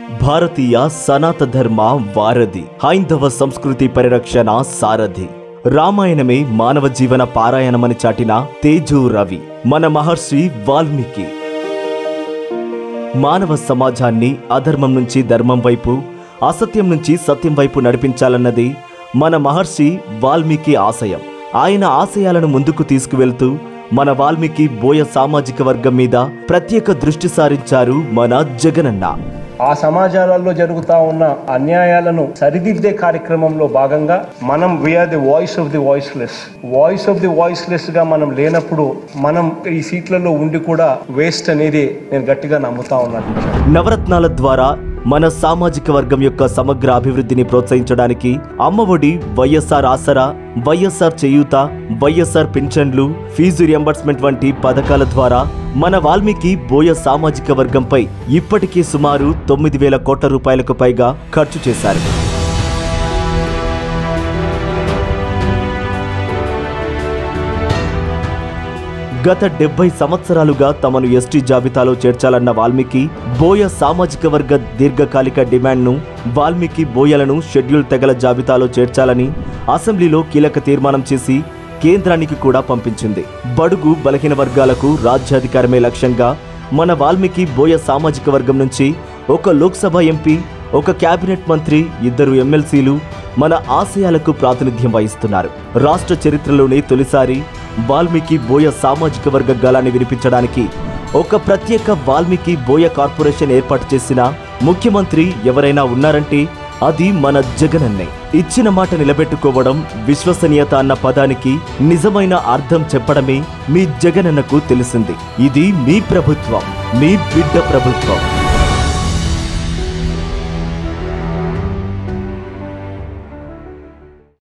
భారతీయ సనాత ధర్మ వారధి హైందవ సంస్కృతి పరిరక్షణ సారథి రామాయణమే మానవ జీవన పారాయణమని చాటిన తేజు రవి మన మహర్షి వాల్మీకి మానవ సమాజాన్ని అధర్మం నుంచి ధర్మం వైపు అసత్యం నుంచి సత్యం వైపు నడిపించాలన్నది మన మహర్షి వాల్మీకి ఆశయం ఆయన ఆశయాలను ముందుకు తీసుకువెళ్తూ మన వాల్మీకి బోయ సామాజిక వర్గం మీద ప్రత్యేక దృష్టి సారించారు మన జగనన్న ఆ సమాజాలలో జరుగుతా ఉన్న అన్యాయాలను సరిదిద్దే కార్యక్రమంలో భాగంగా మనం we are the voice of the voiceless voice of the voiceless గా మనం లేనప్పుడు మనం ఈ సీట్లలో ఉండి కూడా వేస్ట్ అనేది నేను గట్టిగా నమ్ముతా ఉన్నాను నవరత్నాల ద్వారా మన సామాజిక వర్గం యొక్క సమగ్ర అభివృద్ధిని ప్రోత్సహించడానికి అమ్మఒడి వైఎస్ఆర్ ఆసరా వైఎస్ఆర్ చేయూత వైఎస్ఆర్ పింఛన్లు ఫీజు రియంబర్స్మెంట్ వంటి పథకాల ద్వారా మన వాల్మీకి బోయ సామాజిక వర్గంపై ఇప్పటికీ సుమారు తొమ్మిది వేల కోట్ల రూపాయలకు పైగా ఖర్చు చేశారు గత డెబ్బై సంవత్సరాలుగా తమను ఎస్టీ జాబితాలో చేర్చాలన్న వాల్మీకి బోయ సామాజిక వర్గ దీర్ఘకాలిక డిమాండ్ను వాల్మీకి బోయలను షెడ్యూల్ తెగల జాబితాలో చేర్చాలని అసెంబ్లీలో కీలక తీర్మానం చేసి కేంద్రానికి కూడా పంపించింది బడుగు బలహీన వర్గాలకు రాజ్యాధికారమే లక్ష్యంగా మన వాల్మీకి బోయ సామాజిక వర్గం నుంచి ఒక లోక్సభ ఎంపీ ఒక కేబినెట్ మంత్రి ఇద్దరు ఎమ్మెల్సీలు మన ఆశయాలకు ప్రాతినిధ్యం వహిస్తున్నారు రాష్ట్ర చరిత్రలోనే తొలిసారి వాల్మీకి బోయ సామాజిక వర్గ గలాన్ని వినిపించడానికి ఒక ప్రత్యేక వాల్మీకి బోయ కార్పొరేషన్ ఏర్పాటు చేసిన ముఖ్యమంత్రి ఎవరైనా ఉన్నారంటే అది మన జగనన్నే ఇచ్చిన మాట నిలబెట్టుకోవడం విశ్వసనీయత అన్న పదానికి నిజమైన అర్థం చెప్పడమే మీ జగనన్నకు తెలిసింది ఇది మీ ప్రభుత్వం మీ బిడ్డ ప్రభుత్వం